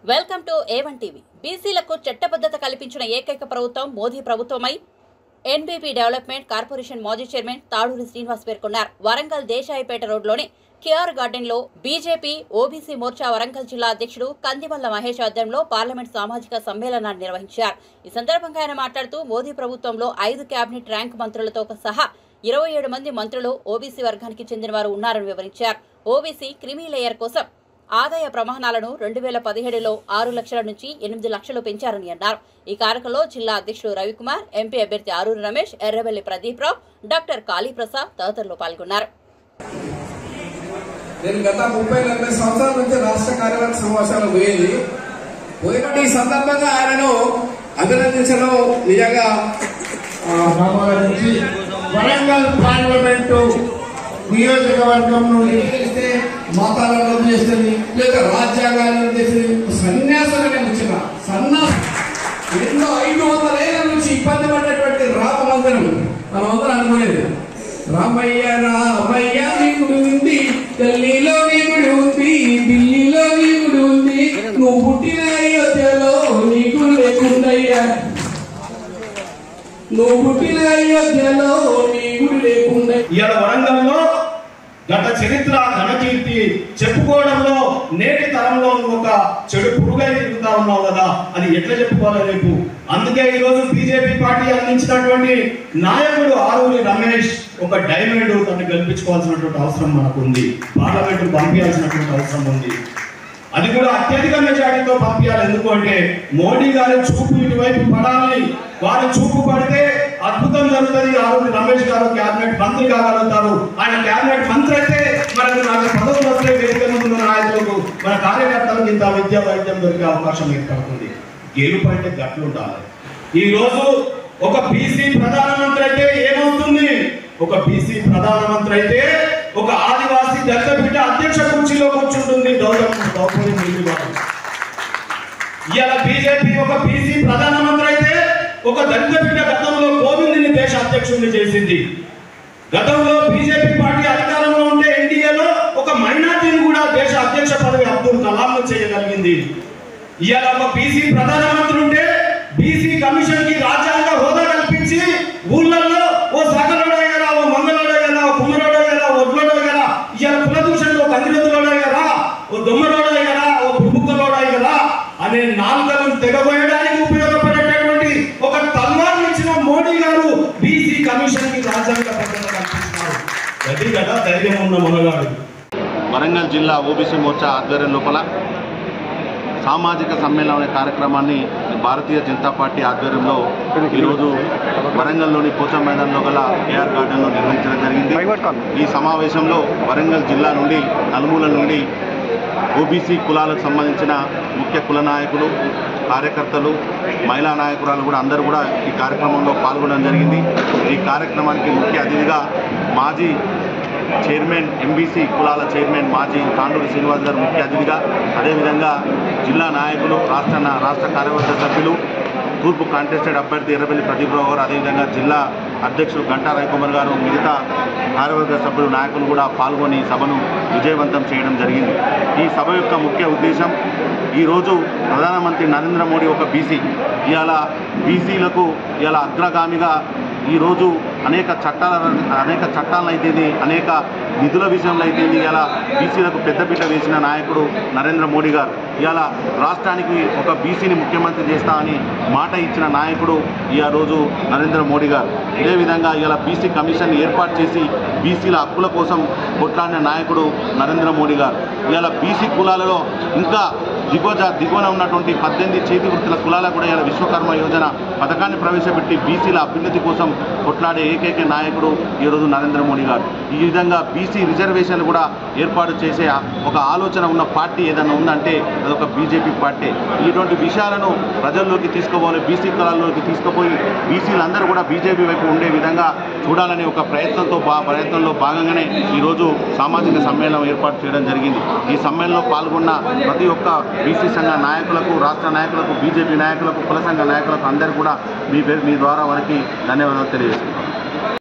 welcome to A1 TV బీసీలకు చట్టబద్ధత కల్పించిన ఏకైక ప్రభుత్వం మోదీ ప్రభుత్వమై ఎన్బీపీ డెవలప్మెంట్ కార్పొరేషన్ మాజీ చైర్మన్ తాడూరి శ్రీనివాస్ పేర్కొన్నారు వరంగల్ దేశాయిపేట రోడ్లోని కేఆర్ గార్డెన్ లో బీజేపీ ఓబీసీ మోర్చా వరంగల్ జిల్లా అధ్యక్షుడు కందిమల్ల మహేష్ ఆధ్వర్యంలో పార్లమెంట్ సామాజిక సమ్మేళనాన్ని నిర్వహించారు ఈ సందర్భంగా ఆయన మాట్లాడుతూ మోదీ ప్రభుత్వంలో ఐదు కేబినెట్ ర్యాంక్ మంత్రులతో సహా ఇరవై ఏడు మంది మంత్రులు ఓబీసీ వర్గానికి చెందిన వారు ఉన్నారని వివరించారు ఓబీసీ క్రిమీ లేయర్ కోసం ఆదాయ ప్రమాణాలను రెండు వేల పదిహేడులో ఆరు లక్షల నుంచి ఎనిమిది లక్షలు పెంచారని అన్నారు ఈ కార్యక్రమంలో జిల్లా అధ్యక్షుడు రవికుమార్ ఎంపీ అభ్యర్థి ఆరూరు రమేష్ ఎర్రబెల్లి ప్రదీప్ రావు డాక్టర్ కాళీప్రసాద్ తదితరులు పాల్గొన్నారు నేను గత ముప్పై నలభై సంవత్సరాల నుంచి రాష్ట్ర కార్యవర్గ సమావేశాలు పోయేది పోయినప్పుడు ఈ సందర్భంగా ఆయనను అభినందించడం నిజంగా ఆ, రామారావు నుంచి వరంగల్ పార్లమెంటు నియోజకవర్గం నుండి చేస్తే మతాలను రద్దు చేస్తుంది లేదా రాజ్యాంగాన్ని రద్దు చేస్తుంది సన్యాసులనే వచ్చిన సన్నాసం ఎన్నో ఐదు వందల ఏళ్ళ నుంచి ఇబ్బంది పడ్డటువంటి రామ మందిరం మనం అందరం అనుకునేది రామయ్య రామయ్య నీ గుడి ఉంది ఢిల్లీలో నీ గుడి ఉంది ఢిల్లీలో నీ గుడి ఉంది నువ్వు పుట్టిన అయోధ్యలో నీ గుడి లేకుండయ్యా నువ్వు పుట్టిన అయోధ్యలో నీ గుడి లేకుండా ఇవాళ వరంగల్లో గత చరిత్ర ఘనకీర్తి చెప్పుకోవడంలో నేటి తరంలో నువ్వు ఒక చెడు పురుగై తిరుగుతా ఉన్నావు కదా అది ఎట్లా చెప్పుకోవాలి రేపు అందుకే ఈ రోజు బీజేపీ పార్టీ అందించినటువంటి నాయకుడు ఆరూరి రమేష్ ఒక డైమండ్ తను గెలిపించుకోవాల్సినటువంటి అవసరం మనకు ఉంది పార్లమెంట్ పంపించాల్సినటువంటి అవసరం ఉంది అది కూడా అత్యధిక మెజార్టీతో పంపించాలి ఎందుకు అంటే మోడీ గారి చూపు ఇటువైపు పడాలి వారి చూపు పడితే అద్భుతం జరుగుతుంది ఆరోగ్య రమేష్ గారు క్యాబినెట్ మంత్రి కాగలుగుతారు ఆయన క్యాబినెట్ మంత్రి అయితే మనకు నాకు పదవులు వస్తే వేదిక ముందు ఉన్న నాయకులకు మన కార్యకర్తలకు ఇంత విద్యా వైద్యం దొరికే అవకాశం ఏర్పడుతుంది గెలుపు అంటే గట్లుండాలి ఈ రోజు ఒక బీసీ ప్రధానమంత్రి అయితే ఏమవుతుంది ఒక బీసీ ప్రధానమంత్రి అయితే ఒక ఆదివాసీ దళిత బిడ్డ అధ్యక్ష కుర్చీలో కూర్చుంటుంది గౌరవం ద్రౌపది ముర్ము గారు ఇవాళ బీజేపీ ఒక బీసీ ప్రధానమంత్రి అయితే ఒక దళిత బిడ్డ గతంలో కోవింద్ని దేశ అధ్యక్షుడిని చేసింది గతంలో బీజేపీ పార్టీ అధికారంలో ఉంటే ఎన్డీఏలో ఒక మైనార్టీని కూడా దేశ అధ్యక్ష పదవి అబ్దుల్ కలాం చేయగలిగింది ఇవాళ ఒక బీసీ ప్రధానమంత్రి ఉంటే బీసీ కమిషన్ కి రాజ్యాంగ హోదా కల్పించి ఊళ్ళల్లో ఓ సగలోడయ్యారా ఓ మంగళోడయ్యారా ఓ కుమ్మరోడయ్యారా ఓ ఒడ్లోడయ్యారా ఇవాళ కులదూషణలో కందిరొద్దులోడయ్యారా ఓ దొమ్మరోడయ్యారా ఓ బుబ్బుక్కలోడయ్యారా అనే నాలుగలను తెగబోయడానికి ఉపయోగపడేటటువంటి ఒక తల్వార్ ఇచ్చిన మోడీ గారు బీసీ కమిషన్ కి రాజ్యాంగ భద్రత కల్పిస్తున్నారు అది కదా ధైర్యం ఉన్న మనగాడు వరంగల్ జిల్లా ఓబీసీ మోర్చా ఆధ్వర్యం లోపల సామాజిక సమ్మేళనం అనే కార్యక్రమాన్ని భారతీయ జనతా పార్టీ ఆధ్వర్యంలో ఈరోజు వరంగల్లోని పోచం మైదానంలో గల ఏఆర్ గార్డెన్లో నిర్వహించడం జరిగింది ఈ సమావేశంలో వరంగల్ జిల్లా నుండి నలుమూల నుండి ఓబీసీ కులాలకు సంబంధించిన ముఖ్య కుల నాయకులు కార్యకర్తలు మహిళా నాయకురాలు కూడా అందరూ కూడా ఈ కార్యక్రమంలో పాల్గొనడం జరిగింది ఈ కార్యక్రమానికి ముఖ్య అతిథిగా మాజీ చైర్మన్ ఎంబీసీ కులాల చైర్మన్ మాజీ తాండూరి శ్రీనివాస్ గారు ముఖ్య అతిథిగా అదేవిధంగా జిల్లా నాయకులు రాష్ట్ర రాష్ట్ర కార్యవర్గ సభ్యులు తూర్పు కాంటెస్టెడ్ అభ్యర్థి ఎర్రబెల్లి ప్రదీప్రావు గారు అదేవిధంగా జిల్లా అధ్యక్షుడు గంటా రవికుమార్ గారు మిగతా కార్యవర్గ సభ్యులు నాయకులు కూడా పాల్గొని ఈ సభను విజయవంతం చేయడం జరిగింది ఈ సభ యొక్క ముఖ్య ఉద్దేశం ఈరోజు ప్రధానమంత్రి నరేంద్ర మోడీ ఒక బీసీ ఇవాళ బీసీలకు ఇవాళ అగ్రగామిగా ఈరోజు అనేక చట్టాల అనేక చట్టాలను అయితేంది అనేక నిధుల విషయంలో అయితేంది ఇలా బీసీలకు పెద్దపీట వేసిన నాయకుడు నరేంద్ర మోడీ గారు ఇవాళ రాష్ట్రానికి ఒక బీసీని ముఖ్యమంత్రి చేస్తామని మాట ఇచ్చిన నాయకుడు ఈ రోజు నరేంద్ర మోడీ గారు ఇదేవిధంగా ఇలా బీసీ కమిషన్ ఏర్పాటు చేసి బీసీల హక్కుల కోసం కొట్లాడిన నాయకుడు నరేంద్ర మోడీ గారు ఇవాళ బీసీ కులాలలో ఇంకా దిగువ జా- దిగువన ఉన్నటువంటి పద్దెనిమిది చేతి వృత్తుల కులాలకు కూడా ఇలా విశ్వకర్మ యోజన పథకాన్ని ప్రవేశపెట్టి బీసీల అభ్యున్నతి కోసం కొట్లాడే ఏకైక నాయకుడు ఈరోజు నరేంద్ర మోడీ గారు ఈ విధంగా బీసీ రిజర్వేషన్లు కూడా ఏర్పాటు చేసే ఒక ఆలోచన ఉన్న పార్టీ ఏదైనా ఉందంటే అదొక బీజేపీ పార్టీ ఇటువంటి విషయాలను ప్రజల్లోకి తీసుకుపోవాలి బీసీ కులాల్లోకి తీసుకుపోయి బీసీలందరూ కూడా బీజేపీ వైపు ఉండే విధంగా చూడాలనే ఒక ప్రయత్నంతో బా ప్రయత్నంలో భాగంగానే ఈరోజు సామాజిక సమ్మేళనం ఏర్పాటు చేయడం జరిగింది ఈ సమ్మేళనంలో పాల్గొన్న ప్రతి ఒక్క బీసీ సంఘ నాయకులకు రాష్ట్ర నాయకులకు బీజేపీ నాయకులకు కుల సంఘ నాయకులకు అందరికీ కూడా మీ పేరు మీ ద్వారా వారికి ధన్యవాదాలు తెలియజేస్తున్నాను